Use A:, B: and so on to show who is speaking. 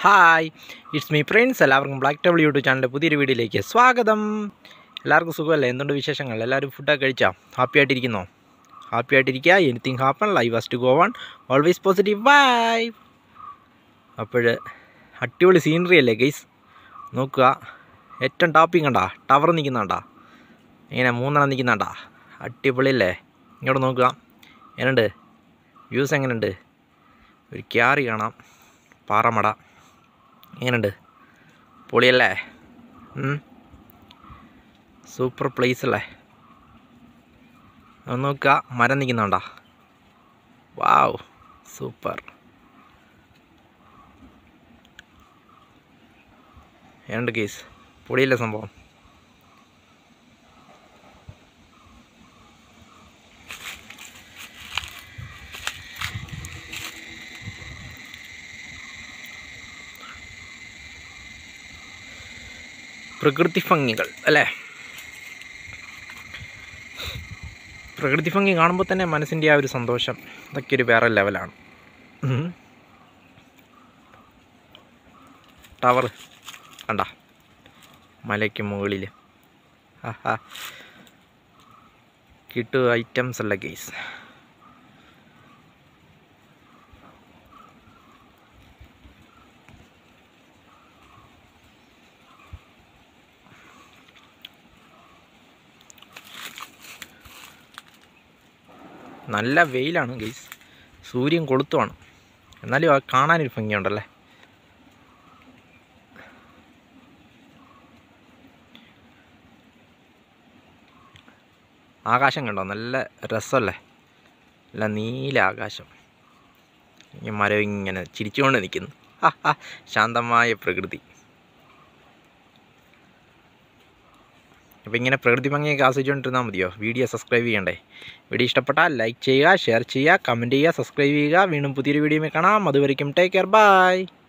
A: Hi it's me friends എല്ലാവർക്കും Black Table YouTube ചാനലിൻ്റെ പുതിയൊരു വീഡിയോയിലേക്ക് സ്വാഗതം എല്ലാവർക്കും സുഖമല്ലേ എന്തുണ്ട് വിശേഷങ്ങൾ എല്ലാവരും ഫുഡൊക്കെ കഴിച്ചോ ഹാപ്പി ആയിട്ടിരിക്കുന്നോ ഹാപ്പി ആയിട്ടിരിക്കുക anything happen live was to go one always positive bye അപ്പോൾ അടിപൊളി സീനറി അല്ലേ ഗൈസ് നോക്കുക ഏറ്റവും ടോപ്പിംഗ് കണ്ടാ ടവർ നിൽക്കുന്നുണ്ടാ ഇങ്ങനെ മൂന്നെണ്ണം നിൽക്കുന്നുണ്ടാ അടിപൊളിയല്ലേ ഇങ്ങോട്ട് നോക്കുക എങ്ങനെയുണ്ട് വ്യൂസ് എങ്ങനെയുണ്ട് ഒരു ക്യാറി കാണാം പാറമട എങ്ങനെയുണ്ട് പൊളിയല്ലേ ഉം. സൂപ്പർ പ്ലേസ് അല്ലേ ഒന്ന് നോക്കുക മരം നിൽക്കുന്നുണ്ടോ വാവ് സൂപ്പർ എങ്ങനെയുണ്ട് കേസ് പൊളിയല്ലേ സംഭവം പ്രകൃതി ഭംഗികൾ അല്ലേ പ്രകൃതി ഭംഗി കാണുമ്പോൾ തന്നെ മനസ്സിൻ്റെ ആ ഒരു സന്തോഷം അതൊക്കെ ഒരു വേറെ ലെവലാണ് ഉം. ടവർ കണ്ട മലയ്ക്ക് മുകളിൽ ആഹാ കിട്ടു ഐറ്റംസ് അല്ല ഗെയ്സ് നല്ല വെയിലാണ് ഗെയ്സ് സൂര്യൻ കൊളുത്തുവാണ് എന്നാലും ആ കാണാനൊരു ഭംഗിയുണ്ടല്ലേ ആകാശം കണ്ടോ നല്ല രസമല്ലേ നല്ല നീല ആകാശം ഈ മരം ഇങ്ങനെ ചിരിച്ചുകൊണ്ട് നിൽക്കുന്നു ആ ആ ശാന്തമായ പ്രകൃതി അപ്പോൾ ഇങ്ങനെ പ്രകൃതി ഭംഗിയൊക്കെ ആസ്വദിച്ചുകൊണ്ടിരുന്നാൽ മതിയോ വീഡിയോ സബ്സ്ക്രൈബ് ചെയ്യണ്ടേ വീഡിയോ ഇഷ്ടപ്പെട്ടാൽ ലൈക്ക് ചെയ്യുക ഷെയർ ചെയ്യുക കമൻറ്റ് ചെയ്യുക സബ്സ്ക്രൈബ് ചെയ്യുക വീണ്ടും പുതിയൊരു വീഡിയോ കാണാം അതുവരെയും ടേക്ക് കെയർ ബൈ